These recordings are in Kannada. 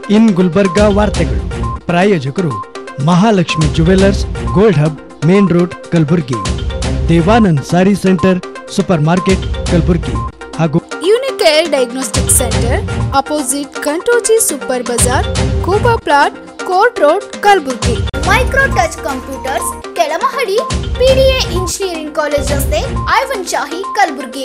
ಇನ್ ಗುಲ್ಬರ್ಗಾ ವಾರ್ತೆಗಳು ಪ್ರಾಯೋಜಕರು Mahalakshmi jewellers gold hub main road Kalaburagi Devanand sari centre super market Kalaburagi ಹಾಗೂ Unicare diagnostic centre opposite Kantoji super bazaar Kuba plot court road Kalaburagi micro touch computers ಕೆಳಮಹಡಿ ಪಿಡಿಎ ಇಂಜಿನಿಯರಿಂಗ್ ಕಾಲೇಜ್ ರಸ್ತೆ Aiwan Shahi Kalaburagi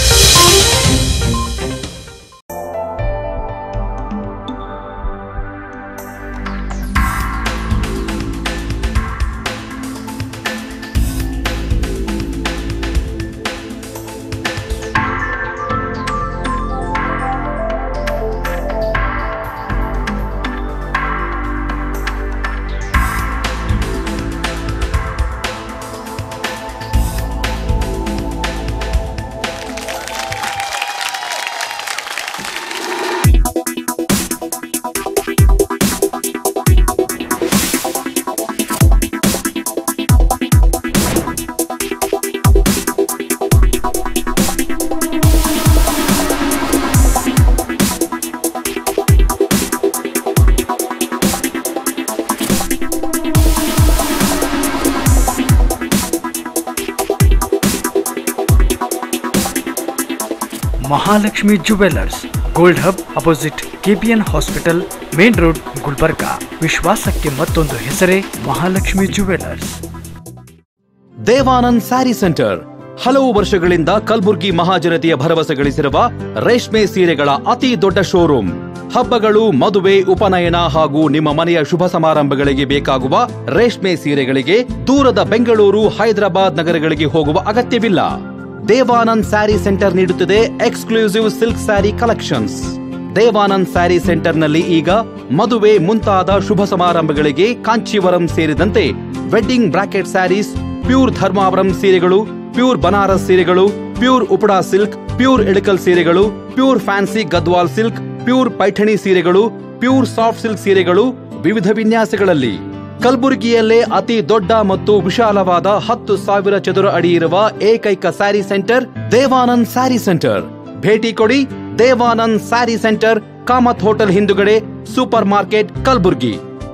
Mahalakshmi jewellers gold hub opposite KPN hospital main road Gulbarga ವಿಶ್ವಾಸಕ್ಕೆ ಮತ್ತೊಂದು ಹೆಸರೇ ಮಹಾಲಕ್ಷ್ಮಿ ಜುವೆಲ್ಲರ್ಸ್ ದೇವಾನಂದ್ ಸ್ಯಾರಿ ಸೆಂಟರ್ ಹಲವು ವರ್ಷಗಳಿಂದ ಕಲ್ಬುರ್ಗಿ ಮಹಾಜನತೆಯ ಭರವಸೆ ಗಳಿಸಿರುವ ರೇಷ್ಮೆ ಸೀರೆಗಳ ಅತಿ ದೊಡ್ಡ ಶೋರೂಮ್ ಹಬ್ಬಗಳು ಮದುವೆ ಉಪನಯನ ಹಾಗೂ ನಿಮ್ಮ ಮನೆಯ ಶುಭ ಸಮಾರಂಭಗಳಿಗೆ ಬೇಕಾಗುವ ರೇಷ್ಮೆ ಸೀರೆಗಳಿಗೆ ದೂರದ ಬೆಂಗಳೂರು ಹೈದರಾಬಾದ್ ನಗರಗಳಿಗೆ ಹೋಗುವ ಅಗತ್ಯವಿಲ್ಲ ದೇವಾನಂದ್ ಸ್ಯಾರಿ ಸೆಂಟರ್ ನೀಡುತ್ತಿದೆ exclusive silk sari collections Devanand sari ಸೆಂಟರ್ನಲ್ಲಿ ಈಗ ಮದುವೆ ಮುಂತಾದ ಶುಭ ಸಮಾರಂಭಗಳಿಗೆ ಕಾಂಚೀವರಂ ಸೇರಿದಂತೆ wedding brocade saris pure Dharmavaram ಸೀರೆಗಳು ಪ್ಯೂರ್ ಬನಾರಸ್ ಸೀರೆಗಳು pure Uppada silk pure Ilkal ಸೀರೆಗಳು pure fancy Gadwal silk pure Paithani ಸೀರೆಗಳು ಪ್ಯೂರ್ ಸಾಫ್ಟ್ ಸಿಲ್ಕ್ ಸೀರೆಗಳು ವಿವಿಧ ವಿನ್ಯಾಸಗಳಲ್ಲಿ ಕಲಬುರಗಿಯಲ್ಲೇ ಅತಿ ದೊಡ್ಡ ಮತ್ತು ವಿಶಾಲವಾದ ಹತ್ತು ಸಾವಿರ ಚದುರ ಅಡಿ ಇರುವ ಏಕೈಕ ಸ್ಯಾರಿ ಸೆಂಟರ್ ದೇವಾನಂದ್ ಸ್ಯಾರಿ ಸೆಂಟರ್ ಭೇಟಿ ಕೊಡಿ ದೇವಾನಂದ್ ಸ್ಯಾರಿ ಸೆಂಟರ್ ಕಾಮತ್ ಹೋಟೆಲ್ ಹಿಂದುಗಡೆ super market Kalaburagi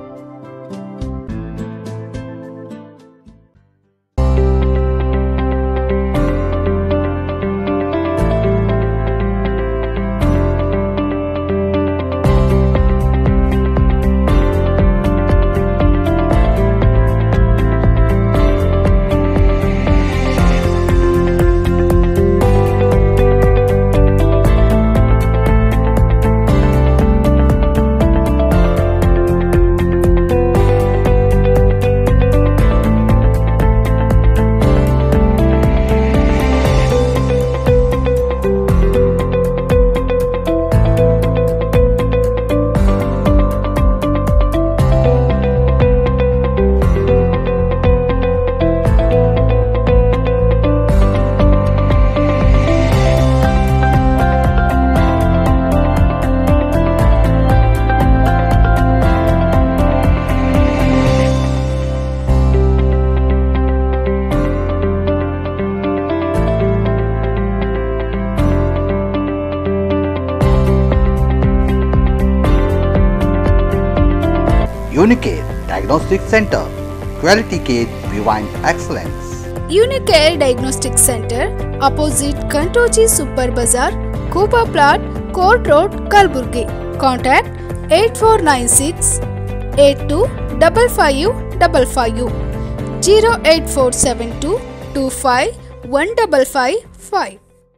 Unicare Diagnostic Center. Quality care behind excellence. Unicare diagnostic centre opposite Kantoji super bazaar Kuba plot court road Kalaburagi contact eight four nine six eight two double five double five zero eight four seven two two five one double five five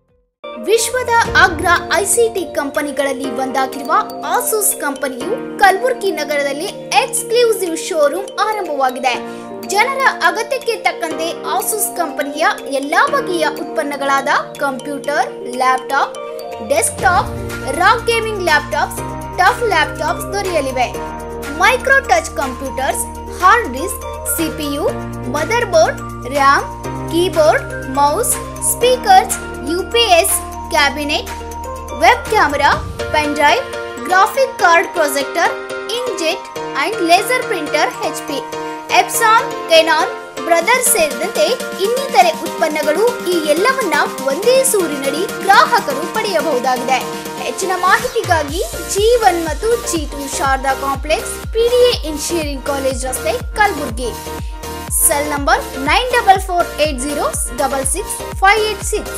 ವಿಶ್ವದ ಅಗ್ರ ಐಸಿಟಿ ಕಂಪನಿಗಳಲ್ಲಿ ಒಂದಾಗಿರುವ ಆಸೂಸ್ ಕಂಪನಿಯು ಕಲಬುರ್ಗಿ ನಗರದಲ್ಲಿ ಎಕ್ಸ್ಕ್ಲೂಸಿವ್ ಶೋರೂಮ್ ಆರಂಭವಾಗಿದೆ ಜನರ ಅಗತ್ಯಕ್ಕೆ ತಕ್ಕಂತೆ ಆಸೂಸ್ ಕಂಪನಿಯ ಎಲ್ಲಾ ಬಗೆಯ ಉತ್ಪನ್ನಗಳಾದ computer laptop desktop ROG gaming laptops TUF laptops ದೊರೆಯಲಿವೆ micro touch computers hard disk CPU motherboard RAM keyboard mouse speakers UPS cabinet web camera pen drive graphic card projector inkjet and laser printer HP Epson Canon Brothers ಸೇರಿದಂತೆ ಇನ್ನಿತರೆ ಉತ್ಪನ್ನಗಳು ಈ ಎಲ್ಲವನ್ನ ಒಂದೇ ಸೂರಿನಡಿ ಗ್ರಾಹಕರು ಪಡೆಯಬಹುದಾಗಿದೆ ಹೆಚ್ಚಿನ ಮಾಹಿತಿಗಾಗಿ ಜಿ ಒನ್ ಮತ್ತು G two Sharada complex PDA engineering college ರಸ್ತೆ Kalaburagi cell number nine double four eight zero double six five eight six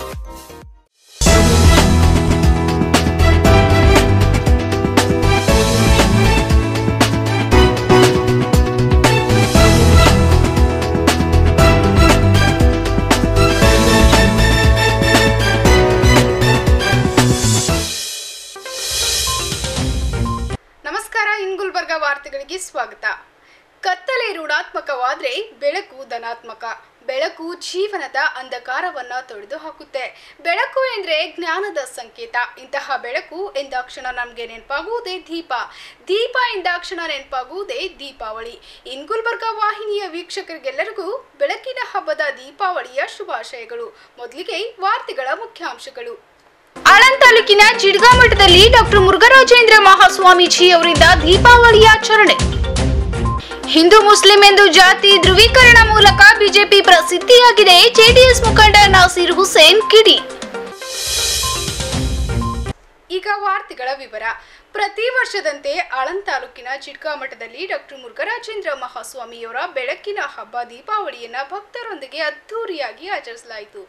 ನಮಸ್ಕಾರ ಇನ್ ಗುಲ್ಬರ್ಗ ವಾರ್ತೆಗಳಿಗೆ ಸ್ವಾಗತ ಕತ್ತಲೆ ಋಣಾತ್ಮಕವಾದ್ರೆ ಬೆಳಕು ಧನಾತ್ಮಕ ಬೆಳಕು ಜೀವನದ ಅಂಧಕಾರವನ್ನ ತೊಡೆದು ಹಾಕುತ್ತೆ ಬೆಳಕು ಎಂದ್ರೆ ಜ್ಞಾನದ ಸಂಕೇತ ಇಂತಹ ಬೆಳಕು ಎಂದಾಕ್ಷಣ ನಮಗೆ ನೆನಪಾಗುವುದೇ ದೀಪ ದೀಪ ಎಂದಾಕ್ಷಣ ನೆನಪಾಗುವುದೇ ದೀಪಾವಳಿ ಇನ್ ಗುಲ್ಬರ್ಗ ವಾಹಿನಿಯ ವೀಕ್ಷಕರಿಗೆಲ್ಲರಿಗೂ ಬೆಳಕಿನ ಹಬ್ಬದ ದೀಪಾವಳಿಯ ಶುಭಾಶಯಗಳು ಮೊದಲಿಗೆ ವಾರ್ತೆಗಳ ಮುಖ್ಯಾಂಶಗಳು ಆಳಂದ್ ತಾಲೂಕಿನ ಚಿಡ್ಗಾ ಮಠದಲ್ಲಿ ಡಾಕ್ಟರ್ ಮುರುಘರಾಜೇಂದ್ರ ಮಹಾಸ್ವಾಮೀಜಿ ಅವರಿಂದ ದೀಪಾವಳಿ ಆಚರಣೆ ಹಿಂದೂ ಮುಸ್ಲಿಂ ಎಂದು ಜಾತಿ ಧ್ರುವೀಕರಣ ಮೂಲಕ ಬಿಜೆಪಿ ಪ್ರಸಿದ್ಧಿಯಾಗಿದೆ ಜೆಡಿಎಸ್ ಮುಖಂಡ ನಾಸೀರ್ ಹುಸೇನ್ ಕಿಡಿ ಈಗ ವಾರ್ತೆಗಳ ವಿವರ ಪ್ರತಿ ವರ್ಷದಂತೆ ಆಳಂದ್ ತಾಲೂಕಿನ ಚಿಡ್ಕಾ ಮಠದಲ್ಲಿ ಡಾಕ್ಟರ್ ಮುರುಘರಾಜೇಂದ್ರ ಮಹಾಸ್ವಾಮಿಯವರ ಬೆಳಕಿನ ಹಬ್ಬ ದೀಪಾವಳಿಯನ್ನ ಭಕ್ತರೊಂದಿಗೆ ಅದ್ದೂರಿಯಾಗಿ ಆಚರಿಸಲಾಯಿತು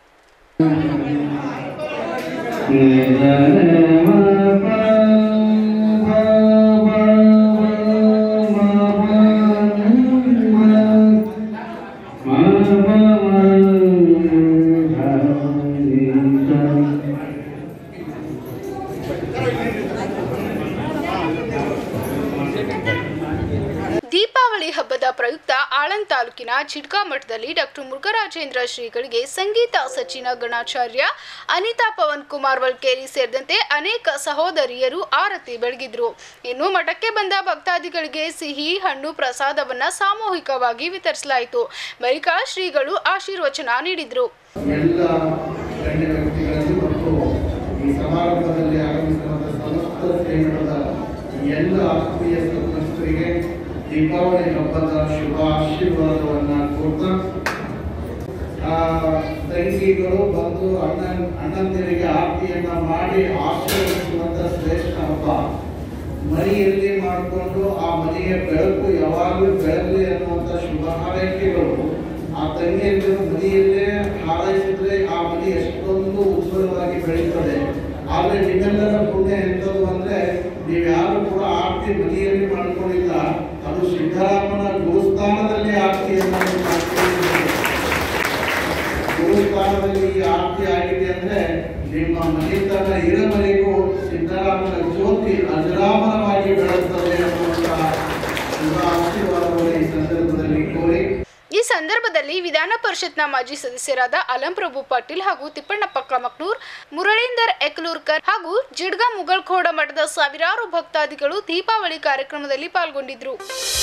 ದೀಪಾವಳಿ ಹಬ್ಬದ ಪ್ರಯುಕ್ತ ಆಳಂದ್ ತಾಲೂಕಿನ ಚಿಡ್ಕಾ ಮಠದಲ್ಲಿ ಡಾಕ್ಟರ್ ಮುರುಘರಾಜೇಂದ್ರ ಶ್ರೀಗಳಿಗೆ ಸಂಗೀತ ಸಚಿನ ಗಣಾಚಾರ್ಯ ಅನಿತಾ ಪವನ್ ಕುಮಾರ್ ವಲ್ಕೇರಿ ಸೇರಿದಂತೆ ಅನೇಕ ಸಹೋದರಿಯರು ಆರತಿ ಬೆಳಗಿದ್ರು ಇನ್ನು ಮಠಕ್ಕೆ ಬಂದ ಭಕ್ತಾದಿಗಳಿಗೆ ಸಿಹಿ ಹಣ್ಣು ಪ್ರಸಾದವನ್ನ ಸಾಮೂಹಿಕವಾಗಿ ವಿತರಿಸಲಾಯಿತು ಬಳಿಕ ಶ್ರೀಗಳು ಆಶೀರ್ವಚನ ನೀಡಿದ್ರು ಎಲ್ಲ ಗಣ್ಯ ವ್ಯಕ್ತಿಗಳಲ್ಲಿ ಮತ್ತು ಈ ಸಮಾರಂಭದಲ್ಲಿ ಆಗಮಿಸಿರುವಂತಹ ಸಮಸ್ತ ಶ್ರೇಣಿಗಳ ಎಲ್ಲ ಆತ್ಮೀಯ ಸಂತ್ರಸ್ತರಿಗೆ ದೀಪಾವಳಿ ಹಬ್ಬದ ಶುಭ ಆಶೀರ್ವಾದವನ್ನ ಕೋರ್ತಾ ಆ, ತಂಗಿಗಳು ಬಂದು ಅಣ್ಣ ಅಣ್ಣಂದಿರಿಗೆ ಆರತಿಯನ್ನ ಮಾಡಿ ಆಶೀರ್ವದಿಸುವಂತ ಶ್ರೇಷ್ಠ ಹಬ್ಬ ಮನೆಯಲ್ಲಿ ಮಾಡಿಕೊಂಡು ಆ ಮನೆಯ ಬೆಳಕು ಯಾವಾಗಲೂ ಬೆಳಗಲಿ ಅನ್ನುವಂಥ ಶುಭ ಹಾರೈಕೆಗಳು ಆ ತಂಗಿಯಂದಿರು ಮನೆಯಲ್ಲೇ ಹಾರೈಸಿದ್ರೆ ಆ ಮನೆ ಎಷ್ಟೊಂದು ಉಜ್ವಲವಾಗಿ ಬೆಳೀತದೆ ಆದ್ರೆ ನಿಮ್ಮೆಲ್ಲರ ಪುಣ್ಯ ಎಂಥದ್ದು ಅಂದ್ರೆ ನೀವು ಯಾರು ಕೂಡ ಆರತಿ ಮನೆಯಲ್ಲಿ ಮಾಡ್ಕೊಂಡಿಲ್ಲ ಅದು ಸಿದ್ದರಾಮನ ಗುರುಸ್ಥಾನದಲ್ಲಿ ಆರತಿಯನ್ನು ನೀವು ಮಾಡ್ಕೊಂಡಿದ್ದೀರಿ. ಗುರುಸ್ಥಾನದಲ್ಲಿ ಈ ಆರತಿ ಆಗಿದೆ ಅಂದ್ರೆ ನಿಮ್ಮ ಮನೆತನ ಇರವರೆಗೂ ಸಿದ್ದರಾಮನ ಜ್ಯೋತಿ ಅಜರಾಮರವಾಗಿ ಬೆಳೆಯುತ್ತದೆ ಅನ್ನುವಂತಹ ಶುಭ ಆಶೀರ್ವಾದವನ್ನು ಈ ಸಂದರ್ಭದಲ್ಲಿ ಕೋರಿ ಈ ಸಂದರ್ಭದಲ್ಲಿ ವಿಧಾನ ಪರಿಷತ್ನ ಮಾಜಿ ಸದಸ್ಯರಾದ ಅಲಂ ಪ್ರಭು ಪಾಟೀಲ್ ಹಾಗೂ ತಿಪ್ಪಣ್ಣಪ್ಪ ಕಮಕ್ನೂರ್ ಮುರಳೀಂದರ್ ಎಕ್ಲೂರ್ಕರ್ ಹಾಗೂ ಜಿಡ್ಗಾ ಮುಗಳ್ಖೋಡ ಮಠದ ಸಾವಿರಾರು ಭಕ್ತಾದಿಗಳು ದೀಪಾವಳಿ ಕಾರ್ಯಕ್ರಮದಲ್ಲಿ ಪಾಲ್ಗೊಂಡಿದ್ರು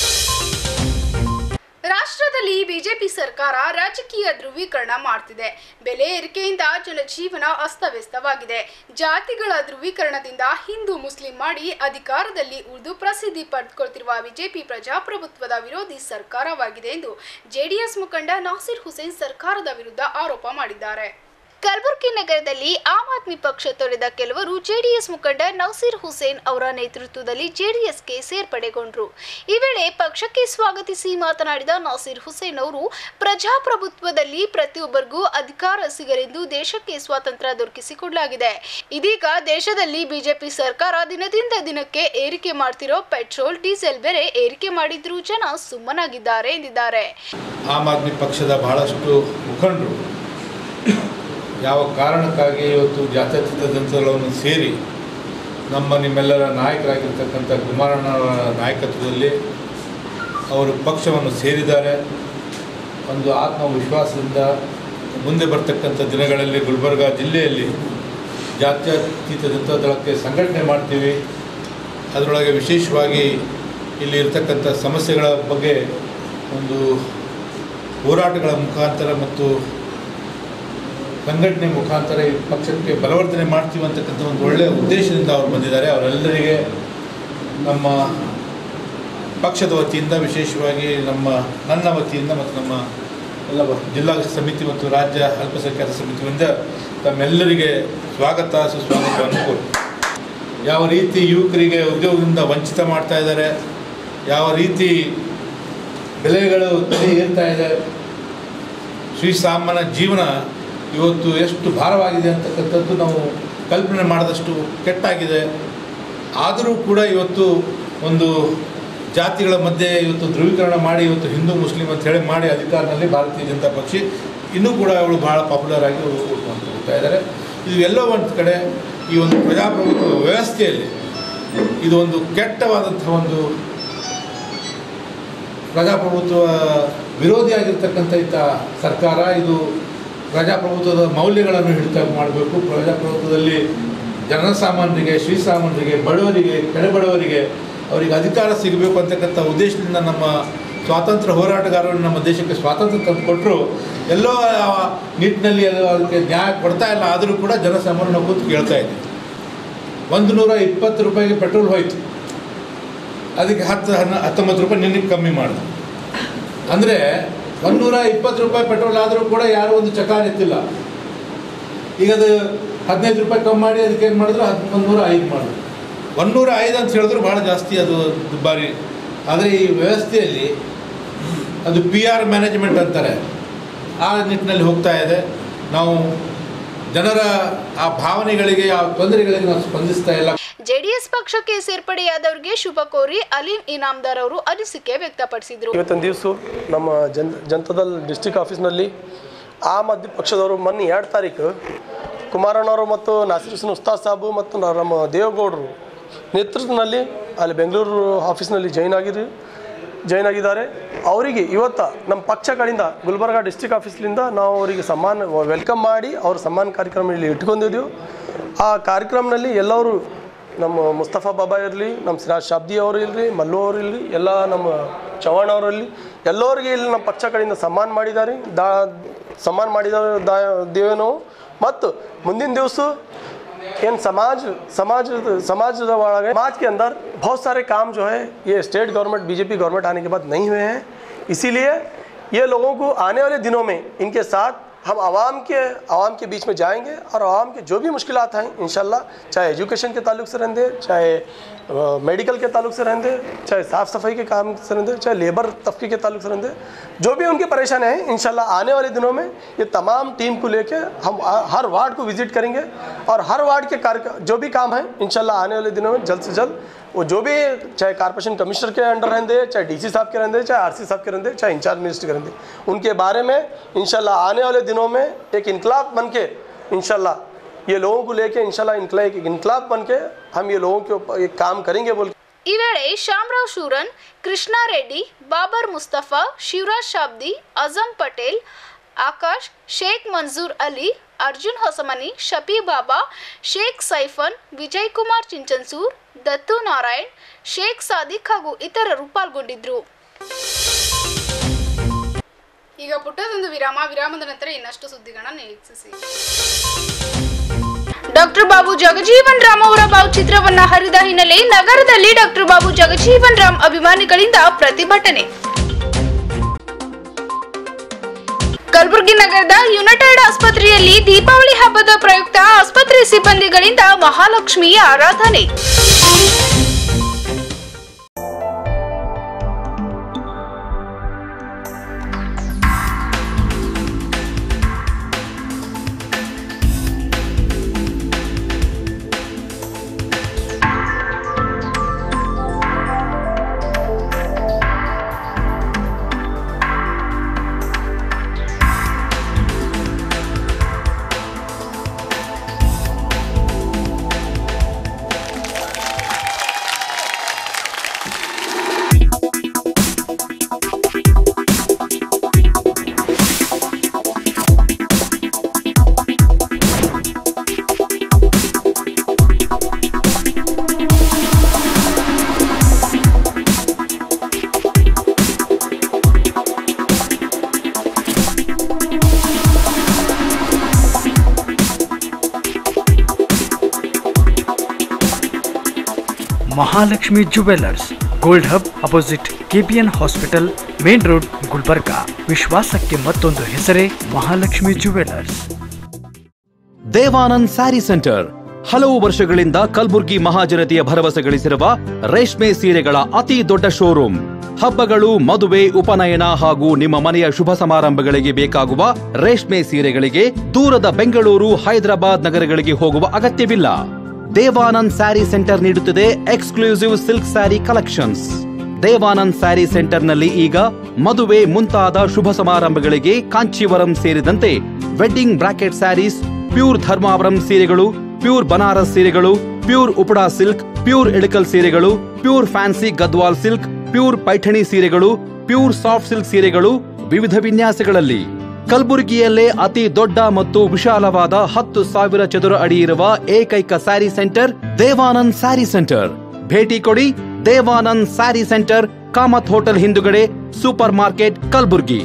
ರಾಷ್ಟ್ರದಲ್ಲಿ ಬಿಜೆಪಿ ಸರ್ಕಾರ ರಾಜಕೀಯ ಧ್ರುವೀಕರಣ ಮಾಡ್ತಿದೆ ಬೆಲೆ ಏರಿಕೆಯಿಂದ ಜನಜೀವನ ಅಸ್ತವ್ಯಸ್ತವಾಗಿದೆ ಜಾತಿಗಳ ಧ್ರುವೀಕರಣದಿಂದ ಹಿಂದೂ ಮುಸ್ಲಿಂ ಮಾಡಿ ಅಧಿಕಾರದಲ್ಲಿ ಉಳಿದು ಪ್ರಸಿದ್ಧಿ ಪಡೆದುಕೊಳ್ತಿರುವ ಬಿಜೆಪಿ ಪ್ರಜಾಪ್ರಭುತ್ವದ ವಿರೋಧಿ ಸರ್ಕಾರವಾಗಿದೆ ಎಂದು ಜೆಡಿಎಸ್ ಮುಖಂಡ ನಾಸಿರ್ ಹುಸೇನ್ ಸರ್ಕಾರದ ವಿರುದ್ಧ ಆರೋಪ ಮಾಡಿದ್ದಾರೆ ಕಲಬುರಗಿ ನಗರದಲ್ಲಿ ಆಮ್ ಆದ್ಮಿ ಪಕ್ಷ ತೊರೆದ ಕೆಲವರು ಜೆಡಿಎಸ್ ಮುಖಂಡ ನೌಸೀರ್ ಹುಸೇನ್ ಅವರ ನೇತೃತ್ವದಲ್ಲಿ ಜೆಡಿಎಸ್ಗೆ ಸೇರ್ಪಡೆಗೊಂಡರು ಈ ವೇಳೆ ಪಕ್ಷಕ್ಕೆ ಸ್ವಾಗತಿಸಿ ಮಾತನಾಡಿದ ನಾಸೀರ್ ಹುಸೇನ್ ಅವರು ಪ್ರಜಾಪ್ರಭುತ್ವದಲ್ಲಿ ಪ್ರತಿಯೊಬ್ಬರಿಗೂ ಅಧಿಕಾರ ಸಿಗಲೆಂದು ದೇಶಕ್ಕೆ ಸ್ವಾತಂತ್ರ್ಯ ದೊರಕಿಸಿಕೊಡಲಾಗಿದೆ ಇದೀಗ ದೇಶದಲ್ಲಿ ಬಿಜೆಪಿ ಸರ್ಕಾರ ದಿನದಿಂದ ದಿನಕ್ಕೆ ಏರಿಕೆ ಮಾಡ್ತಿರೋ ಪೆಟ್ರೋಲ್ ಡೀಸೆಲ್ ಬೆಲೆ ಏರಿಕೆ ಮಾಡಿದ್ರೂ ಜನ ಸುಮ್ಮನಾಗಿದ್ದಾರೆ ಎಂದಿದ್ದಾರೆ ಆಮ್ ಆದ್ಮಿ ಪಕ್ಷದ ಬಹಳಷ್ಟು ಮುಖಂಡರು ಯಾವ ಕಾರಣಕ್ಕಾಗಿ ಇವತ್ತು ಜಾತ್ಯತೀತ ಜನತೆಗಳನ್ನು ಸೇರಿ ನಮ್ಮ ನಿಮ್ಮೆಲ್ಲರ ನಾಯಕರಾಗಿರ್ತಕ್ಕಂಥ ಕುಮಾರಣ್ಣವರ ನಾಯಕತ್ವದಲ್ಲಿ ಅವರು ಪಕ್ಷವನ್ನು ಸೇರಿದ್ದಾರೆ ಒಂದು ಆತ್ಮವಿಶ್ವಾಸದಿಂದ ಮುಂದೆ ಬರ್ತಕ್ಕಂಥ ದಿನಗಳಲ್ಲಿ ಗುಲ್ಬರ್ಗ ಜಿಲ್ಲೆಯಲ್ಲಿ ಜಾತ್ಯತೀತ ಜನತಾ ದಳಕ್ಕೆ ಸಂಘಟನೆ ಮಾಡ್ತೀವಿ ಅದರೊಳಗೆ ವಿಶೇಷವಾಗಿ ಇಲ್ಲಿ ಇರ್ತಕ್ಕಂಥ ಸಮಸ್ಯೆಗಳ ಬಗ್ಗೆ ಒಂದು ಹೋರಾಟಗಳ ಮುಖಾಂತರ ಮತ್ತು ಸಂಘಟನೆ ಮುಖಾಂತರ ಈ ಪಕ್ಷಕ್ಕೆ ಬಲವರ್ಧನೆ ಮಾಡ್ತೀವಿ ಅಂತಕ್ಕಂಥ ಒಂದು ಒಳ್ಳೆಯ ಉದ್ದೇಶದಿಂದ ಅವರು ಬಂದಿದ್ದಾರೆ ಅವರೆಲ್ಲರಿಗೆ ನಮ್ಮ ಪಕ್ಷದ ವತಿಯಿಂದ ವಿಶೇಷವಾಗಿ ನಮ್ಮ ನನ್ನ ವತಿಯಿಂದ ಮತ್ತು ನಮ್ಮ ಎಲ್ಲ ಬ- ಜಿಲ್ಲಾ ಸಮಿತಿ ಮತ್ತು ರಾಜ್ಯ ಅಲ್ಪಸಂಖ್ಯಾತ ಸಮಿತಿಯಿಂದ ತಮ್ಮೆಲ್ಲರಿಗೆ ಸ್ವಾಗತ ಸುಸ್ವಾಗತವನ್ನು ಕೋರಿ ಯಾವ ರೀತಿ ಯುವಕರಿಗೆ ಉದ್ಯೋಗದಿಂದ ವಂಚಿತ ಮಾಡ್ತಾ ಇದ್ದಾರೆ ಯಾವ ರೀತಿ ಬೆಲೆಗಳು ತಲೆ ಏರ್ತಾ ಇದೆ ಶ್ರೀಸಾಮನ ಜೀವನ ಇವತ್ತು ಎಷ್ಟು ಭಾರವಾಗಿದೆ ಅಂತಕ್ಕಂಥದ್ದು ನಾವು ಕಲ್ಪನೆ ಮಾಡಿದಷ್ಟು ಕೆಟ್ಟಾಗಿದೆ ಆದರೂ ಕೂಡ ಇವತ್ತು ಒಂದು ಜಾತಿಗಳ ಮಧ್ಯೆ ಇವತ್ತು ಧ್ರುವೀಕರಣ ಮಾಡಿ ಇವತ್ತು ಹಿಂದೂ ಮುಸ್ಲಿಂ ಅಂತ ಹೇಳಿ ಮಾಡಿ ಅಧಿಕಾರದಲ್ಲಿ ಭಾರತೀಯ ಜನತಾ ಪಕ್ಷ ಇನ್ನೂ ಕೂಡ ಅವಳು ಭಾಳ ಪಾಪ್ಯುಲರ್ ಆಗಿ ಉಳ್ಕೊಂಡು ಹೋಗ್ತಾ ಇದ್ದಾರೆ ಇದು ಎಲ್ಲೋ ಒಂದು ಕಡೆ ಈ ಒಂದು ಪ್ರಜಾಪ್ರಭುತ್ವ ವ್ಯವಸ್ಥೆಯಲ್ಲಿ ಇದು ಒಂದು ಕೆಟ್ಟವಾದಂಥ ಒಂದು ಪ್ರಜಾಪ್ರಭುತ್ವ ವಿರೋಧಿಯಾಗಿರ್ತಕ್ಕಂಥ ಇತ್ತ ಸರ್ಕಾರ ಇದು ಪ್ರಜಾಪ್ರಭುತ್ವದ ಮೌಲ್ಯಗಳನ್ನು ಹಿಡಿತ ಮಾಡಬೇಕು ಪ್ರಜಾಪ್ರಭುತ್ವದಲ್ಲಿ ಜನಸಾಮಾನ್ಯರಿಗೆ ಶ್ರೀಸಾಮಾನ್ಯರಿಗೆ ಬಡವರಿಗೆ ಕೆಳಬಡವರಿಗೆ ಅವರಿಗೆ ಅಧಿಕಾರ ಸಿಗಬೇಕು ಅಂತಕ್ಕಂಥ ಉದ್ದೇಶದಿಂದ ನಮ್ಮ ಸ್ವಾತಂತ್ರ್ಯ ಹೋರಾಟಗಾರರು ನಮ್ಮ ದೇಶಕ್ಕೆ ಸ್ವಾತಂತ್ರ್ಯ ತಂದು ಕೊಟ್ಟರು ಎಲ್ಲೋ ಆ ನಿಟ್ಟಿನಲ್ಲಿ ಎಲ್ಲೋ ಅದಕ್ಕೆ ನ್ಯಾಯ ಕೊಡ್ತಾ ಇಲ್ಲ ಆದರೂ ಕೂಡ ಜನಸಾಮಾನ್ಯ ನಾವು ಕೂತು ಕೇಳ್ತಾ ಇದ್ದೀವಿ ಒಂದು ನೂರ ಇಪ್ಪತ್ತು ರೂಪಾಯಿಗೆ ಪೆಟ್ರೋಲ್ ಹೋಯ್ತು ಅದಕ್ಕೆ ಹತ್ತು ಹನ್ನ ಹತ್ತೊಂಬತ್ತು ರೂಪಾಯಿ ನಿನಗೆ ಕಮ್ಮಿ ಮಾಡಿದ್ರು ಅಂದರೆ ಒಂದೂರ ಇಪ್ಪತ್ತು ರೂಪಾಯಿ ಪೆಟ್ರೋಲ್ ಆದರೂ ಕೂಡ ಯಾರೂ ಒಂದು ಚಕಾರ ಎತ್ತಿಲ್ಲ ಈಗ ಅದು ಹದಿನೈದು ರೂಪಾಯಿ ಕಮ್ಮಿ ಮಾಡಿ ಅದಕ್ಕೆ ಏನು ಮಾಡಿದ್ರು ಹದ್ ಒಂದೂರ ಐದು ಮಾಡಿದ್ರು ಒಂದೂರ ಐದು ಅಂತ ಹೇಳಿದ್ರು ಭಾಳ ಜಾಸ್ತಿ ಅದು ದುಬಾರಿ ಆದರೆ ಈ ವ್ಯವಸ್ಥೆಯಲ್ಲಿ ಅದು ಪಿ ಆರ್ ಮ್ಯಾನೇಜ್ಮೆಂಟ್ ಅಂತಾರೆ ಆ ನಿಟ್ಟಿನಲ್ಲಿ ಹೋಗ್ತಾ ಇದೆ ನಾವು ಜನರ ಆ ಭಾವನೆಗಳಿಗೆ ಆ ತೊಂದರೆಗಳಿಗೆ ನಾವು ಸ್ಪಂದಿಸ್ತಾ ಇಲ್ಲ ಜೆಡಿಎಸ್ ಪಕ್ಷಕ್ಕೆ ಸೇರ್ಪಡೆಯಾದವರಿಗೆ ಶುಭ ಕೋರಿ ಅಲೀಂ ಇನಾಮ್ದಾರ್ ಅವರು ಅನಿಸಿಕೆ ವ್ಯಕ್ತಪಡಿಸಿದರು ಇವತ್ತಿನ ದಿವಸ ನಮ್ಮ ಜನ್ ಜನತಾದಲ್ ಡಿಸ್ಟಿಕ್ ಆಫೀಸ್ನಲ್ಲಿ ಆಮ್ ಆದ್ಮಿ ಪಕ್ಷದವರು ಮೊನ್ನೆ ಎರಡು ತಾರೀಕು ಕುಮಾರಣ್ಣವರು ಮತ್ತು ನಾಸಿರ್ ಹುಸೇನ್ ಉಸ್ತಾದ್ ಸಾಬು ಮತ್ತು ನ- ನಮ್ಮ ದೇವೇಗೌಡರು ನೇತೃತ್ವದಲ್ಲಿ ಅಲ್ಲಿ ಬೆಂಗಳೂರು ಆಫೀಸ್ನಲ್ಲಿ ಜಾಯ್ನ್ ಆಗಿದ್ರು ಜಾಯ್ನ್ ಆಗಿದ್ದಾರೆ ಅವರಿಗೆ ಇವತ್ತು ನಮ್ಮ ಪಕ್ಷ ಕಡೆಯಿಂದ ಗುಲ್ಬರ್ಗ ಡಿಸ್ಟಿಕ್ ಆಫೀಸ್ಲಿಂದ ನಾವು ಅವರಿಗೆ ಸನ್ಮಾನ ವೆಲ್ಕಮ್ ಮಾಡಿ ಅವ್ರ ಸನ್ಮಾನ ಕಾರ್ಯಕ್ರಮ ಇಲ್ಲಿ ಇಟ್ಕೊಂಡಿದ್ದೆವು ಆ ಕಾರ್ಯಕ್ರಮದಲ್ಲಿ ಎಲ್ಲರೂ ನಮ್ಮ ಮುಸ್ತಫಾ ಬಾಬಾ ಇರಲಿ ನಮ್ಮ ಸಿರಾಜ್ ಶಾಬ್ದಿ ಅವರು ಇರಲಿ ಮಲ್ಲು ಅವರು ಇರಲಿ ಎಲ್ಲ ನಮ್ಮ ಚವ್ಹಾಣ್ ಅವರಲ್ಲಿ ಎಲ್ಲರಿಗೆ ಇಲ್ಲಿ ನಮ್ಮ ಪಕ್ಷ ಕಡೆಯಿಂದ ಸನ್ಮಾನ ಮಾಡಿದ್ದಾರೆ ದಾ ಸನ್ಮಾನ ಮಾಡಿದ್ದಾರೆ ದಾ ದೇವೆ ನಾವು ಮತ್ತು ಮುಂದಿನ ದಿವಸ इन समाज समाज समाज वाला- समाज के अंदर बहुत सारे काम जो है ये स्टेट गवर्नमेंट बीजेपी गवर्नमेंट आने के बाद नहीं हुए हैं इसीलिए ये लोगों को आने वाले दिनों में इनके साथ हम आवाम के आवाम के बीच में जाएंगे और आवाम के जो भी मुश्किलात हैं इंशाल्लाह चाहे एजुकेशन के ताल्लुक से रहेंगे चाहे मेडिकल के ताल्लुक से रहेंगे चाहे साफ़ सफाई के काम से रहेंगे चाहे लेबर तबके के ताल्लुक से रहेंगे जो भी उनकी परेशानी है इंशाल्लाह आने वाले दिनों में ये तमाम टीम को लेके हम आ- हर वार्ड को विजिट करेंगे और हर वार्ड के कार्य जो भी काम है इंशाल्लाह आने वाले दिनों में जल्द से जल्द वो जो भी चाहे कारपोरेशन कमिश्नर के अंडर रहेंगे चाहे डीसी साहब के रहेंगे चाहे आरसी साहब के रहेंगे चाहे इंचार्ज मिनिस्टर के रहेंगे उनके बारे में इंशाल्लाह आने वाले दिनों में एक इनकलाब बन के इंशाल्लाह ये लोगों को लेके इंशाल्लाह इनकला एक इनकलाब बन के हम ये लोगों के ऊपर एक काम करेंगे बोल के ಈ ವೇಳೆ ಶ್ಯಾಮರಾವ್ ಶೂರನ್ ಕೃಷ್ಣಾರೆಡ್ಡಿ ಬಾಬರ್ ಮುಸ್ತಫಾ ಶಿವರಾಜ್ ಶಾಬ್ದಿ ಅಜಂ ಪಟೇಲ್ ಆಕಾಶ್ ಶೇಖ್ ಮನ್ಸೂರ್ ಅಲಿ ಅರ್ಜುನ್ ಹೊಸಮನಿ ಶಫಿ ಬಾಬಾ ಶೇಖ್ ಸೈಫನ್ ವಿಜಯ್ ಕುಮಾರ್ ಚಿಂಚನ್ಸೂರ್ ದತ್ತು ನಾರಾಯಣ್ ಶೇಖ್ ಸಾದಿಕ್ ಹಾಗೂ ಇತರರು ಪಾಲ್ಗೊಂಡಿದ್ರು ಈಗ ಪುಟ್ಟದೊಂದು ವಿರಾಮ ವಿರಾಮದ ನಂತರ ಇನ್ನಷ್ಟು ಸುದ್ದಿಗಳನ್ನ ನಿರೀಕ್ಷಿಸಿ ಡಾಕ್ಟರ್ ಬಾಬು ಜಗಜೀವನ್ ರಾಮ್ ಅವರ ಭಾವಚಿತ್ರವನ್ನ ಹರಿದ ಹಿನ್ನೆಲೆ ನಗರದಲ್ಲಿ ಡಾಕ್ಟರ್ ಬಾಬು ಜಗಜೀವನ್ ರಾಮ್ ಅಭಿಮಾನಿಗಳಿಂದ ಪ್ರತಿಭಟನೆ ಕಲಬುರಗಿ ನಗರದ ಯುನೈಟೆಡ್ ಆಸ್ಪತ್ರೆಯಲ್ಲಿ ದೀಪಾವಳಿ ಹಬ್ಬದ ಪ್ರಯುಕ್ತ ಆಸ್ಪತ್ರೆ ಸಿಬ್ಬಂದಿಗಳಿಂದ ಮಹಾಲಕ್ಷ್ಮಿಯ ಆರಾಧನೆ Mahalakshmi jewellers gold hub opposite KPN hospital main road Gulbarga ವಿಶ್ವಾಸಕ್ಕೆ ಮತ್ತೊಂದು ಹೆಸರೇ ಮಹಾಲಕ್ಷ್ಮಿ ಜುವೆಲರ್ಸ್ ದೇವಾನಂದ್ ಸ್ಯಾರಿ ಸೆಂಟರ್ ಹಲವು ವರ್ಷಗಳಿಂದ ಕಲ್ಬುರ್ಗಿ ಮಹಾಜನತೆಯ ಭರವಸೆ ಗಳಿಸಿರುವ ರೇಷ್ಮೆ ಸೀರೆಗಳ ಅತಿ ದೊಡ್ಡ ಶೋರೂಮ್ ಹಬ್ಬಗಳು ಮದುವೆ ಉಪನಯನ ಹಾಗೂ ನಿಮ್ಮ ಮನೆಯ ಶುಭ ಸಮಾರಂಭಗಳಿಗೆ ಬೇಕಾಗುವ ರೇಷ್ಮೆ ಸೀರೆಗಳಿಗೆ ದೂರದ ಬೆಂಗಳೂರು ಹೈದರಾಬಾದ್ ನಗರಗಳಿಗೆ ಹೋಗುವ ಅಗತ್ಯವಿಲ್ಲ ದೇವಾನಂದ್ ಸ್ಯಾರಿ ಸೆಂಟರ್ ನೀಡುತ್ತಿದೆ exclusive silk sari collections Devanand sari ಸೆಂಟರ್ನಲ್ಲಿ ಈಗ ಮದುವೆ ಮುಂತಾದ ಶುಭ ಸಮಾರಂಭಗಳಿಗೆ ಕಾಂಚೀವರಂ ಸೇರಿದಂತೆ wedding brocade saris pure Dharmavaram ಸೀರೆಗಳು ಪ್ಯೂರ್ ಬನಾರಸ್ ಸೀರೆಗಳು pure Uppada silk pure Ilkal ಸೀರೆಗಳು pure fancy Gadwal silk pure Paithani ಸೀರೆಗಳು ಪ್ಯೂರ್ ಸಾಫ್ಟ್ ಸಿಲ್ಕ್ ಸೀರೆಗಳು ವಿವಿಧ ವಿನ್ಯಾಸಗಳಲ್ಲಿ ಕಲಬುರಗಿಯಲ್ಲೇ ಅತಿ ದೊಡ್ಡ ಮತ್ತು ವಿಶಾಲವಾದ ಹತ್ತು ಸಾವಿರ ಚದುರ ಅಡಿ ಇರುವ ಏಕೈಕ ಸ್ಯಾರಿ ಸೆಂಟರ್ ದೇವಾನಂದ್ ಸ್ಯಾರಿ ಸೆಂಟರ್ ಭೇಟಿ ಕೊಡಿ ದೇವಾನಂದ್ ಸ್ಯಾರಿ ಸೆಂಟರ್ ಕಾಮತ್ ಹೋಟೆಲ್ ಹಿಂದುಗಡೆ super market Kalaburagi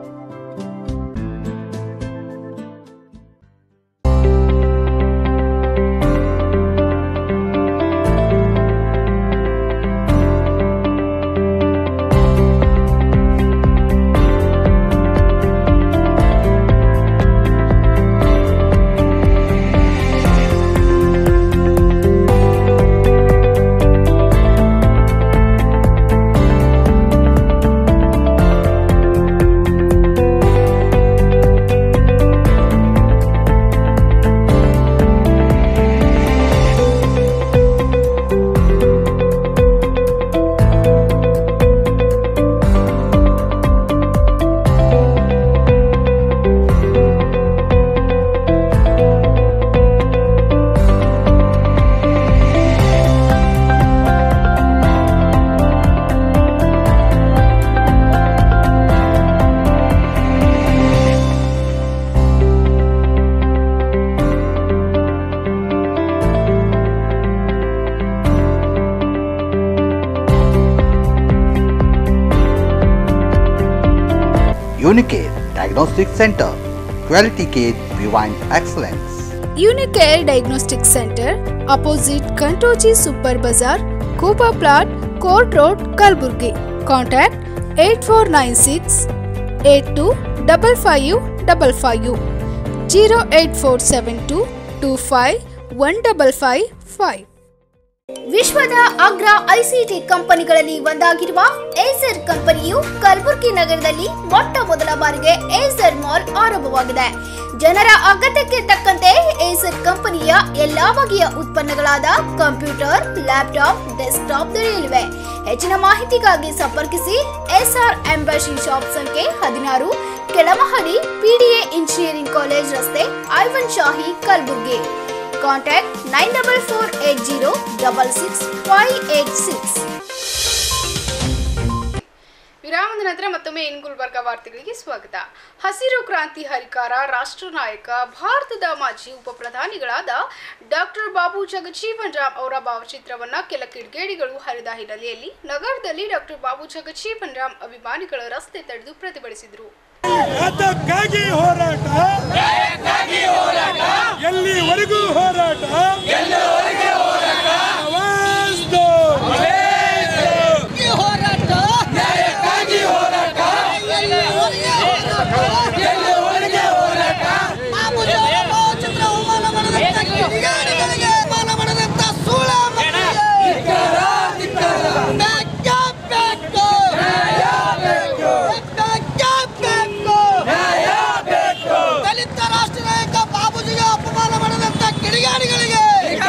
Unicare Diagnostic Center. Quality care behind excellence. Unicare diagnostic centre opposite Kantoji super bazaar Kupa plot court road Kalaburagi contact eight four nine six eight two double five double five zero eight four seven two two five one double five five ವಿಶ್ವದ ಅಗ್ರ ಐಸಿಟಿ ಕಂಪನಿಗಳಲ್ಲಿ ಒಂದಾಗಿರುವ ಏಸರ್ ಕಂಪನಿಯು ಕಲಬುರಗಿ ನಗರದಲ್ಲಿ ಮೊಟ್ಟ ಮೊದಲ ಬಾರಿಗೆ ಏಸರ್ ಮಾಲ್ ಆರಂಭವಾಗಿದೆ ಜನರ ಅಗತ್ಯಕ್ಕೆ ತಕ್ಕಂತೆ ಏಸರ್ ಕಂಪನಿಯ ಎಲ್ಲಾ ಬಗೆಯ ಉತ್ಪನ್ನಗಳಾದ ಕಂಪ್ಯೂಟರ್ ಲ್ಯಾಪ್ಟಾಪ್ ಡೆಸ್ಕ್ಟಾಪ್ ದೊರೆಯಲಿವೆ ಹೆಚ್ಚಿನ ಮಾಹಿತಿಗಾಗಿ ಸಂಪರ್ಕಿಸಿ ಎಸ್ಆರ್ ಎಂಬಸಿ ಶಾಪ್ ಸಂಖ್ಯೆ ಹದಿನಾರು ಕೆಳಮಹಡಿ ಪಿಡಿಎ ಇಂಜಿನಿಯರಿಂಗ್ ಕಾಲೇಜ್ ರಸ್ತೆ Aiwan Shahi Kalaburagi contact nine double four eight zero double six five eight six ವಿರಾಮದ ನಂತರ ಮತ್ತೊಮ್ಮೆ ಇನ್ ಗುಲ್ಬರ್ಗ ವಾರ್ತೆಗಳಿಗೆ ಸ್ವಾಗತ ಹಸಿರು ಕ್ರಾಂತಿ ಹರಿಕಾರ ರಾಷ್ಟ್ರ ನಾಯಕ ಭಾರತದ ಮಾಜಿ ಉಪ ಪ್ರಧಾನಿಗಳಾದ ಡಾಕ್ಟರ್ ಬಾಬು ಜಗಜೀವನ್ ರಾಮ್ ಅವರ ಭಾವಚಿತ್ರವನ್ನ ಕೆಲ ಕಿಡಿಗೇಡಿಗಳು ಹರಿದ ಹಿನ್ನೆಲೆಯಲ್ಲಿ ನಗರದಲ್ಲಿ ಡಾಕ್ಟರ್ ಬಾಬು ಜಗಜೀವನ್ ರಾಮ್ ಅಭಿಮಾನಿಗಳ ರಸ್ತೆ ತಡೆದು ಪ್ರತಿಭಟಿಸಿದರು ಅದಕ್ಕಾಗಿ ಹೋರಾಟ ಎಲ್ಲಿವರೆಗೂ ಹೋರಾಟ ಆವಾಜ್ ದೋ. ದಲಿತ ರಾಷ್ಟ್ರ ನಾಯಕ ಬಾಬುಜಿಗೆ ಅಪಮಾನ ಮಾಡಿದಂತ ಕಿಡಿಗಾಡಿಗಳಿಗೆ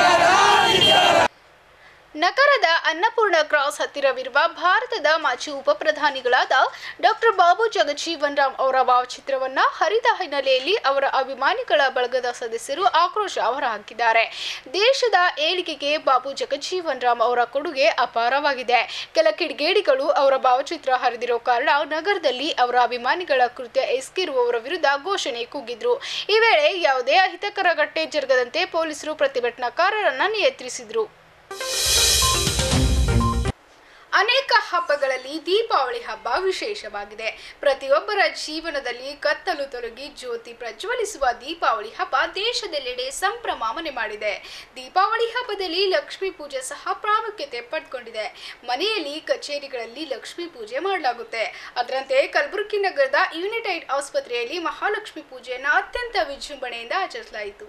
ನಗರದ ಅನ್ನಪೂರ್ಣ ಕ್ರಾಸ್ ಹತ್ತಿರವಿರುವ ಭಾರತದ ಮಾಜಿ ಉಪ ಪ್ರಧಾನಿಗಳಾದ ಡಾಕ್ಟರ್ ಬಾಬು ಜಗಜೀವನ್ ರಾಮ್ ಅವರ ಭಾವಚಿತ್ರವನ್ನ ಹರಿದ ಹಿನ್ನೆಲೆಯಲ್ಲಿ ಅವರ ಅಭಿಮಾನಿಗಳ ಬಳಗದ ಸದಸ್ಯರು ಆಕ್ರೋಶ ಹೊರಹಾಕಿದ್ದಾರೆ ದೇಶದ ಏಳಿಗೆಗೆ ಬಾಬು ಜಗಜೀವನ್ ರಾಮ್ ಅವರ ಕೊಡುಗೆ ಅಪಾರವಾಗಿದೆ ಕೆಲ ಕಿಡಿಗೇಡಿಗಳು ಅವರ ಭಾವಚಿತ್ರ ಹರಿದಿರೋ ಕಾರಣ ನಗರದಲ್ಲಿ ಅವರ ಅಭಿಮಾನಿಗಳ ಕೃತ್ಯ ಎಸಗಿರುವವರ ವಿರುದ್ಧ ಘೋಷಣೆ ಕೂಗಿದ್ರು ಈ ವೇಳೆ ಯಾವುದೇ ಅಹಿತಕರ ಘಟನೆ ಜರುಗದಂತೆ ಪೊಲೀಸರು ಪ್ರತಿಭಟನಾಕಾರರನ್ನ ನಿಯಂತ್ರಿಸಿದ್ರು ಅನೇಕ ಹಬ್ಬಗಳಲ್ಲಿ ದೀಪಾವಳಿ ಹಬ್ಬ ವಿಶೇಷವಾಗಿದೆ ಪ್ರತಿಯೊಬ್ಬರ ಜೀವನದಲ್ಲಿ ಕತ್ತಲು ತೊಲಗಿ ಜ್ಯೋತಿ ಪ್ರಜ್ವಲಿಸುವ ದೀಪಾವಳಿ ಹಬ್ಬ ದೇಶದೆಲ್ಲೆಡೆ ಸಂಭ್ರಮ ಮನೆ ಮಾಡಿದೆ ದೀಪಾವಳಿ ಹಬ್ಬದಲ್ಲಿ ಲಕ್ಷ್ಮೀ ಪೂಜೆ ಸಹ ಪ್ರಾಮುಖ್ಯತೆ ಪಡ್ಕೊಂಡಿದೆ ಮನೆಯಲ್ಲಿ ಕಚೇರಿಗಳಲ್ಲಿ ಲಕ್ಷ್ಮೀ ಪೂಜೆ ಮಾಡಲಾಗುತ್ತೆ ಅದರಂತೆ ಕಲಬುರಗಿ ನಗರದ ಯುನೈಟೆಡ್ ಆಸ್ಪತ್ರೆಯಲ್ಲಿ ಮಹಾಲಕ್ಷ್ಮಿ ಪೂಜೆಯನ್ನು ಅತ್ಯಂತ ವಿಜೃಂಭಣೆಯಿಂದ ಆಚರಿಸಲಾಯಿತು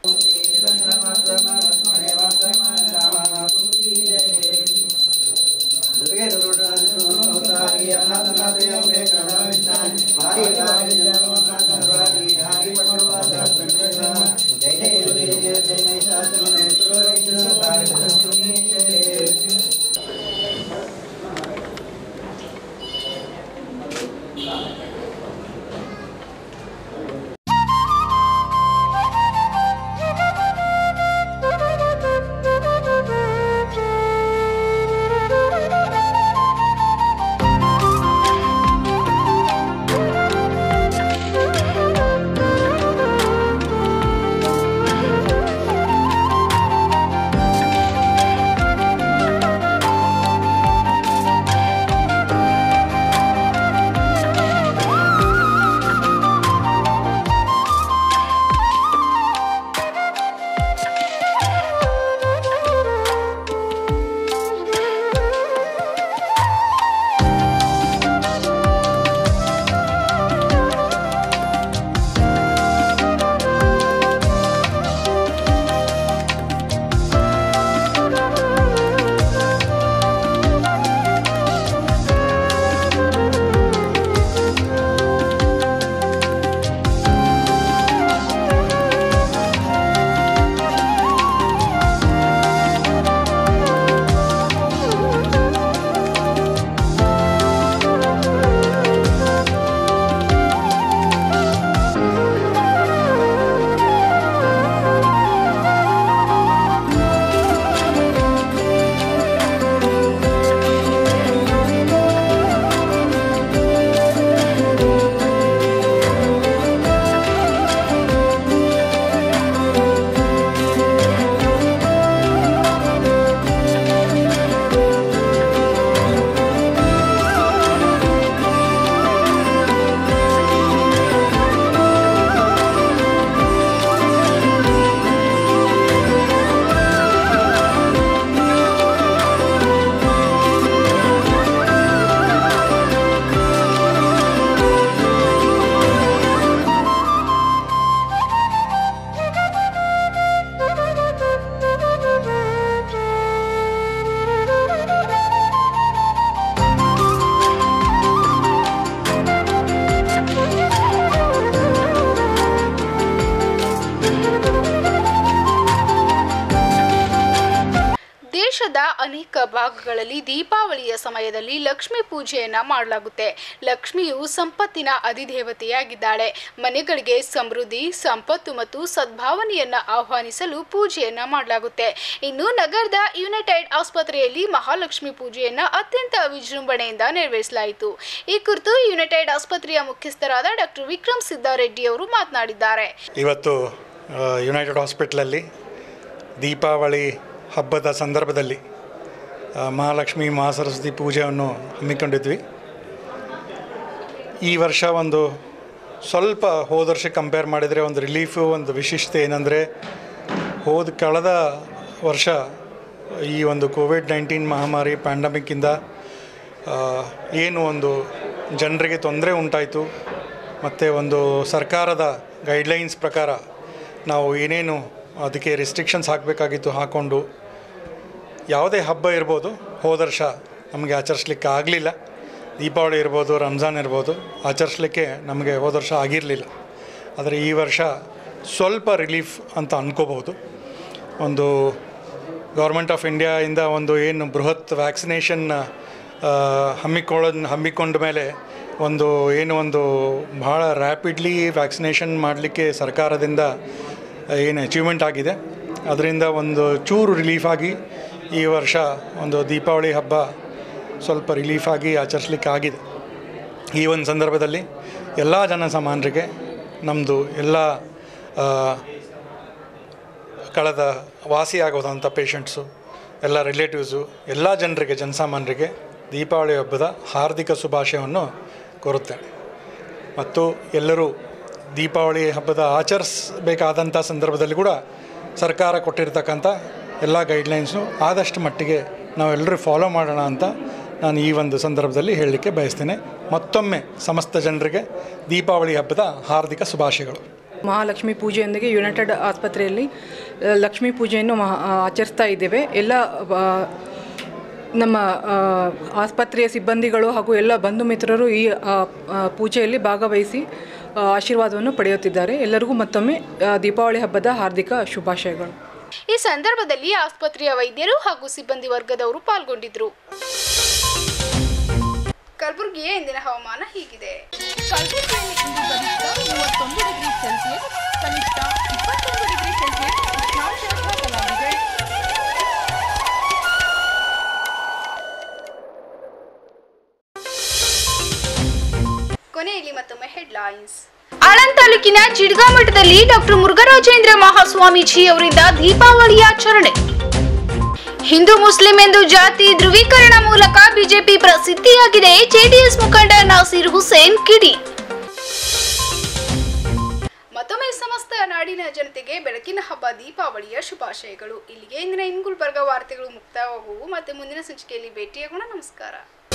ದೇಶದ ಅನೇಕ ಭಾಗಗಳಲ್ಲಿ ದೀಪಾವಳಿಯ ಸಮಯದಲ್ಲಿ ಲಕ್ಷ್ಮೀ ಪೂಜೆಯನ್ನ ಮಾಡಲಾಗುತ್ತೆ ಲಕ್ಷ್ಮಿಯು ಸಂಪತ್ತಿನ ಅಧಿದೇವತೆಯಾಗಿದ್ದಾಳೆ ಮನೆಗಳಿಗೆ ಸಮೃದ್ಧಿ ಸಂಪತ್ತು ಮತ್ತು ಸದ್ಭಾವನೆಯನ್ನ ಆಹ್ವಾನಿಸಲು ಪೂಜೆಯನ್ನ ಮಾಡಲಾಗುತ್ತೆ ಇನ್ನು ನಗರದ ಯುನೈಟೆಡ್ ಆಸ್ಪತ್ರೆಯಲ್ಲಿ ಮಹಾಲಕ್ಷ್ಮಿ ಪೂಜೆಯನ್ನ ಅತ್ಯಂತ ವಿಜೃಂಭಣೆಯಿಂದ ನೆರವೇರಿಸಲಾಯಿತು ಈ ಕುರಿತು ಯುನೈಟೆಡ್ ಆಸ್ಪತ್ರೆಯ ಮುಖ್ಯಸ್ಥರಾದ ಡಾಕ್ಟರ್ ವಿಕ್ರಮ್ ಸಿದ್ದಾರೆಡ್ಡಿ ಅವರು ಮಾತನಾಡಿದ್ದಾರೆ ಇವತ್ತು ಆ, ಯುನೈಟೆಡ್ ಹಾಸ್ಪಿಟ್ಲಲ್ಲಿ ದೀಪಾವಳಿ ಹಬ್ಬದ ಸಂದರ್ಭದಲ್ಲಿ ಆ, ಮಹಾಲಕ್ಷ್ಮಿ ಮಹಾಸರಸ್ವತಿ ಪೂಜೆಯನ್ನು ಹಮ್ಮಿಕೊಂಡಿದ್ವಿ ಈ ವರ್ಷ ಒಂದು ಸ್ವಲ್ಪ ಹೋದ ವರ್ಷ ಕಂಪೇರ್ ಮಾಡಿದರೆ ಒಂದು ರಿಲೀಫು ಒಂದು ವಿಶಿಷ್ಟತೆ ಏನಂದರೆ ಹೋದ ಕಳೆದ ವರ್ಷ ಈ ಒಂದು ಕೋವಿಡ್ ನೈನ್ಟೀನ್ ಮಹಾಮಾರಿ ಪ್ಯಾಂಡಮಿಕ್ಕಿಂದ ಆ, ಏನು ಒಂದು ಜನರಿಗೆ ತೊಂದರೆ ಉಂಟಾಯಿತು ಮತ್ತು ಒಂದು ಸರ್ಕಾರದ ಗೈಡ್ಲೈನ್ಸ್ ಪ್ರಕಾರ ನಾವು ಏನೇನು ಅದಕ್ಕೆ ರಿಸ್ಟ್ರಿಕ್ಷನ್ಸ್ ಹಾಕಬೇಕಾಗಿತ್ತು ಹಾಕ್ಕೊಂಡು ಯಾವುದೇ ಹಬ್ಬ ಇರ್ಬೋದು ಹೋದ ವರ್ಷ ನಮಗೆ ಆಚರಿಸ್ಲಿಕ್ಕೆ ಆಗಲಿಲ್ಲ ದೀಪಾವಳಿ ಇರ್ಬೋದು ರಂಜಾನ್ ಇರ್ಬೋದು ಆಚರಿಸ್ಲಿಕ್ಕೆ ನಮಗೆ ಹೋದ ವರ್ಷ ಆಗಿರಲಿಲ್ಲ ಆದರೆ ಈ ವರ್ಷ ಸ್ವಲ್ಪ ರಿಲೀಫ್ ಅಂತ ಅನ್ಕೋಬಹುದು ಒಂದು ಗೌರ್ಮೆಂಟ್ ಆಫ್ ಇಂಡಿಯಾಯಿಂದ ಒಂದು ಏನು ಬೃಹತ್ ವ್ಯಾಕ್ಸಿನೇಷನ್ ಹಮ್ಮಿಕೊಳ್ಳೋದು ಹಮ್ಮಿಕೊಂಡ ಮೇಲೆ ಒಂದು ಏನು ಒಂದು ಭಾಳ ರ್ಯಾಪಿಡ್ಲಿ ವ್ಯಾಕ್ಸಿನೇಷನ್ ಮಾಡಲಿಕ್ಕೆ ಸರ್ಕಾರದಿಂದ ಏನು ಅಚೀವ್ಮೆಂಟ್ ಆಗಿದೆ ಅದರಿಂದ ಒಂದು ಚೂರು ರಿಲೀಫ್ ಆಗಿ ಈ ವರ್ಷ ಒಂದು ದೀಪಾವಳಿ ಹಬ್ಬ ಸ್ವಲ್ಪ ರಿಲೀಫ್ ಆಗಿ ಆಚರಿಸ್ಲಿಕ್ಕೆ ಆಗಿದೆ ಈ ಒಂದು ಸಂದರ್ಭದಲ್ಲಿ ಎಲ್ಲ ಜನಸಾಮಾನ್ಯರಿಗೆ ನಮ್ಮದು ಎಲ್ಲ ಆ, ಕಳೆದ ವಾಸಿಯಾಗೋದಂಥ ಪೇಷಂಟ್ಸು ಎಲ್ಲ ರಿಲೇಟಿವ್ಸು ಎಲ್ಲ ಜನರಿಗೆ ಜನಸಾಮಾನ್ಯರಿಗೆ ದೀಪಾವಳಿ ಹಬ್ಬದ ಹಾರ್ದಿಕ ಶುಭಾಶಯವನ್ನು ಕೋರುತ್ತೇನೆ ಮತ್ತು ಎಲ್ಲರೂ ದೀಪಾವಳಿ ಹಬ್ಬದ ಆಚರಿಸಬೇಕಾದಂಥ ಸಂದರ್ಭದಲ್ಲಿ ಕೂಡ ಸರ್ಕಾರ ಕೊಟ್ಟಿರ್ತಕ್ಕಂಥ ಎಲ್ಲ ಗೈಡ್ಲೈನ್ಸು ಆದಷ್ಟು ಮಟ್ಟಿಗೆ ನಾವೆಲ್ಲರೂ ಫಾಲೋ ಮಾಡೋಣ ಅಂತ ನಾನು ಈ ಒಂದು ಸಂದರ್ಭದಲ್ಲಿ ಹೇಳಲಿಕ್ಕೆ ಬಯಸ್ತೇನೆ ಮತ್ತೊಮ್ಮೆ ಸಮಸ್ತ ಜನರಿಗೆ ದೀಪಾವಳಿ ಹಬ್ಬದ ಹಾರ್ದಿಕ ಶುಭಾಶಯಗಳು ಮಹಾಲಕ್ಷ್ಮಿ ಪೂಜೆಯೊಂದಿಗೆ ಯುನೈಟೆಡ್ ಆಸ್ಪತ್ರೆಯಲ್ಲಿ ಆ, ಲಕ್ಷ್ಮೀ ಪೂಜೆಯನ್ನು ಮಹಾ ಆ, ಆಚರಿಸ್ತಾ ಇದ್ದೇವೆ ಎಲ್ಲ ಆ, ನಮ್ಮ ಆ, ಆಸ್ಪತ್ರೆಯ ಸಿಬ್ಬಂದಿಗಳು ಹಾಗೂ ಎಲ್ಲ ಬಂಧು ಮಿತ್ರರು ಈ ಆ, ಆ, ಪೂಜೆಯಲ್ಲಿ ಭಾಗವಹಿಸಿ ಆ, ಆಶೀರ್ವಾದವನ್ನು ಪಡೆಯುತ್ತಿದ್ದಾರೆ ಎಲ್ಲರಿಗೂ ಮತ್ತೊಮ್ಮೆ ಆ, ದೀಪಾವಳಿ ಹಬ್ಬದ ಹಾರ್ದಿಕ ಶುಭಾಶಯಗಳು ಈ ಸಂದರ್ಭದಲ್ಲಿ ಆಸ್ಪತ್ರೆಯ ವೈದ್ಯರು ಹಾಗೂ ಸಿಬ್ಬಂದಿ ವರ್ಗದವರು ಪಾಲ್ಗೊಂಡಿದ್ರು ಕಲಬುರಗಿಯ ಇಂದಿನ ಹವಾಮಾನ ಹೀಗಿದೆ ಕಲಬುರಗಿಯಲ್ಲಿ ಇಂದು ಗರಿಷ್ಠ ಮೂವತ್ತೊಂದು ಡಿಗ್ರಿ ಸೆಲ್ಸಿಯಸ್ ಕನಿಷ್ಠ ಇಪ್ಪತ್ತೊಂದು ಡಿಗ್ರಿ ಸೆಲ್ಸಿಯಸ್ ಉಷ್ಣಾಂಶ ದಾಖಲಾಗಿದೆ ಕೊನೆಯಲ್ಲಿ ಮತ್ತೊಮ್ಮೆ ಹೆಡ್ಲೈನ್ಸ್ ಆಳಂದ್ ತಾಲೂಕಿನ ಚಿಡ್ಗಾ ಮಠದಲ್ಲಿ ಡಾಕ್ಟರ್ ಮುರುಘರಾಜೇಂದ್ರ ಮಹಾಸ್ವಾಮೀಜಿ ಅವರಿಂದ ದೀಪಾವಳಿ ಆಚರಣೆ ಹಿಂದೂ ಮುಸ್ಲಿಂ ಎಂದು ಜಾತಿ ಧ್ರುವೀಕರಣ ಮೂಲಕ ಬಿಜೆಪಿ ಪ್ರಸಿದ್ಧಿಯಾಗಿದೆ ಜೆಡಿಎಸ್ ಮುಖಂಡ ನಾಸೀರ್ ಹುಸೇನ್ ಕಿಡಿ ಮತ್ತೊಮ್ಮೆ ಸಮಸ್ತ ನಾಡಿನ ಜನತೆಗೆ ಬೆಳಕಿನ ಹಬ್ಬ ದೀಪಾವಳಿಯ ಶುಭಾಶಯಗಳು ಇಲ್ಲಿಗೆ ಇಂದಿನ ಇನ್ ಗುಲ್ಬರ್ಗ ವಾರ್ತೆಗಳು ಮುಕ್ತಾಯವಾಗುವು ಮತ್ತೆ ಮುಂದಿನ ಸಂಚಿಕೆಯಲ್ಲಿ ಭೇಟಿಯಾಗೋಣ ನಮಸ್ಕಾರ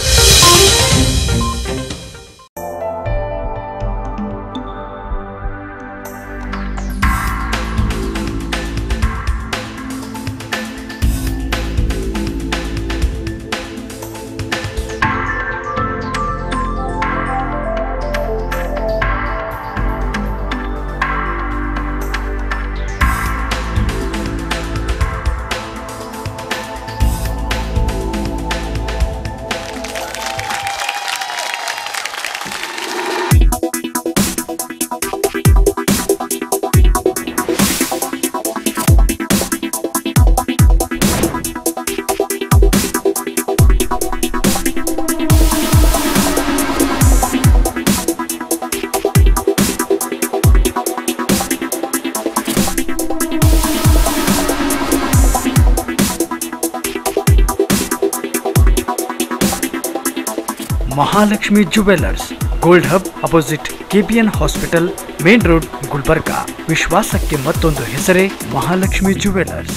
Mahalakshmi jewellers gold hub opposite KPN hospital main road Gulbarga ವಿಶ್ವಾಸಕ್ಕೆ ಮತ್ತೊಂದು ಹೆಸರೇ ಮಹಾಲಕ್ಷ್ಮಿ ಜುವೆಲ್ಲರ್ಸ್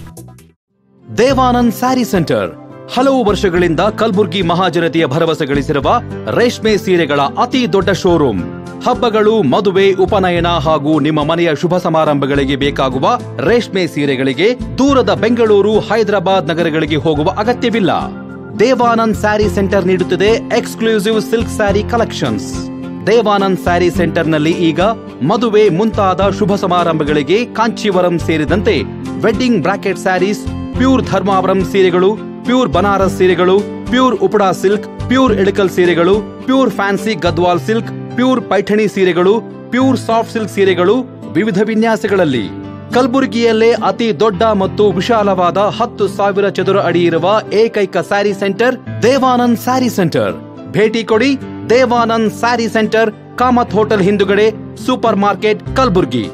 ದೇವಾನಂದ್ ಸ್ಯಾರಿ ಸೆಂಟರ್ ಹಲವು ವರ್ಷಗಳಿಂದ ಕಲ್ಬುರ್ಗಿ ಮಹಾಜನತೆಯ ಭರವಸೆ ಗಳಿಸಿರುವ ರೇಷ್ಮೆ ಸೀರೆಗಳ ಅತಿ ದೊಡ್ಡ ಶೋರೂಮ್ ಹಬ್ಬಗಳು ಮದುವೆ ಉಪನಯನ ಹಾಗೂ ನಿಮ್ಮ ಮನೆಯ ಶುಭ ಸಮಾರಂಭಗಳಿಗೆ ಬೇಕಾಗುವ ರೇಷ್ಮೆ ಸೀರೆಗಳಿಗೆ ದೂರದ ಬೆಂಗಳೂರು ಹೈದರಾಬಾದ್ ನಗರಗಳಿಗೆ ಹೋಗುವ ಅಗತ್ಯವಿಲ್ಲ ದೇವಾನಂದ್ ಸ್ಯಾರಿ ಸೆಂಟರ್ ನೀಡುತ್ತಿದೆ exclusive silk sari collections Devanand sari ಸೆಂಟರ್ನಲ್ಲಿ ಈಗ ಮದುವೆ ಮುಂತಾದ ಶುಭ ಸಮಾರಂಭಗಳಿಗೆ ಕಾಂಚೀವರಂ ಸೇರಿದಂತೆ wedding brocade saris pure Dharmavaram ಸೀರೆಗಳು ಪ್ಯೂರ್ ಬನಾರಸ್ ಸೀರೆಗಳು pure Uppada silk pure Ilkal ಸೀರೆಗಳು pure fancy Gadwal silk pure Paithani ಸೀರೆಗಳು ಪ್ಯೂರ್ ಸಾಫ್ಟ್ ಸಿಲ್ಕ್ ಸೀರೆಗಳು ವಿವಿಧ ವಿನ್ಯಾಸಗಳಲ್ಲಿ ಕಲಬುರಗಿಯಲ್ಲೇ ಅತಿ ದೊಡ್ಡ ಮತ್ತು ವಿಶಾಲವಾದ ಹತ್ತು ಸಾವಿರ ಚದುರ ಅಡಿ ಇರುವ ಏಕೈಕ ಸ್ಯಾರಿ ಸೆಂಟರ್ ದೇವಾನಂದ್ ಸ್ಯಾರಿ ಸೆಂಟರ್ ಭೇಟಿ ಕೊಡಿ ದೇವಾನಂದ್ ಸ್ಯಾರಿ ಸೆಂಟರ್ ಕಾಮತ್ ಹೋಟೆಲ್ ಹಿಂದುಗಡೆ super market Kalaburagi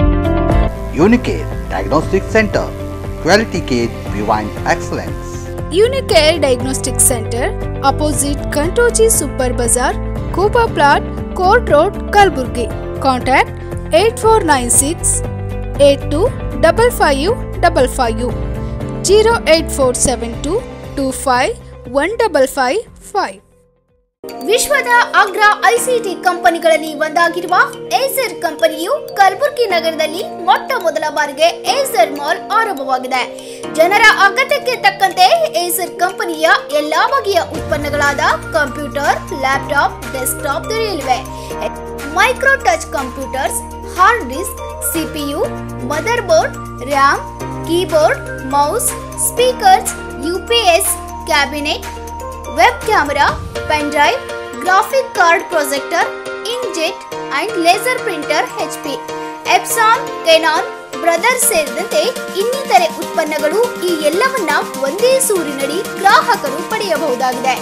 Unicare Diagnostic Center. Quality care, rewind excellence. Unicare diagnostic centre opposite Kantoji super bazaar Kupa plot court road Kalaburagi contact eight four nine six eight two double five double five zero eight four seven two two five one double five five ವಿಶ್ವದ ಅಗ್ರ ಐಸಿಟಿ ಕಂಪನಿಗಳಲ್ಲಿ ಒಂದಾಗಿರುವ ಏಸರ್ ಕಂಪನಿಯು ಕಲಬುರಗಿ ನಗರದಲ್ಲಿ ಮೊಟ್ಟ ಮೊದಲ ಬಾರಿಗೆ ಏಸರ್ ಮಾಲ್ ಆರಂಭವಾಗಿದೆ ಜನರ ಅಗತ್ಯಕ್ಕೆ ತಕ್ಕಂತೆ ಏಸರ್ ಕಂಪನಿಯ ಎಲ್ಲಾ ಬಗೆಯ ಉತ್ಪನ್ನಗಳಾದ ಕಂಪ್ಯೂಟರ್ ಲ್ಯಾಪ್ಟಾಪ್ ಡೆಸ್ಕ್ಟಾಪ್ ದೊರೆಯಲಿವೆ micro touch computers hard disk CPU motherboard RAM keyboard mouse speakers UPS cabinet web camera pen drive graphic card projector inkjet and laser printer HP Epson Canon Brothers ಸೇರಿದಂತೆ ಇನ್ನಿತರೆ ಉತ್ಪನ್ನಗಳು ಈ ಎಲ್ಲವನ್ನ ಒಂದೇ ಸೂರಿನಡಿ ಗ್ರಾಹಕರು ಪಡೆಯಬಹುದಾಗಿದೆ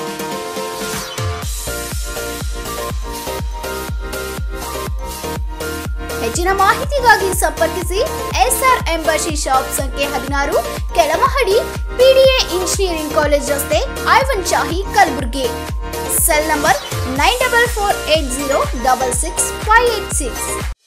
ಹೆಚ್ಚಿನ ಮಾಹಿತಿಗಾಗಿ ಸಂಪರ್ಕಿಸಿ ಎಸ್ಆರ್ ಎಂಬಸಿ ಶಾಪ್ ಸಂಖ್ಯೆ ಹದಿನಾರು ಕೆಳಮಹಡಿ ಪಿಡಿಎ ಇಂಜಿನಿಯರಿಂಗ್ ಕಾಲೇಜ್ ರಸ್ತೆ Aiwan Shahi Kalaburagi cell number nine double four eight zero double six five eight six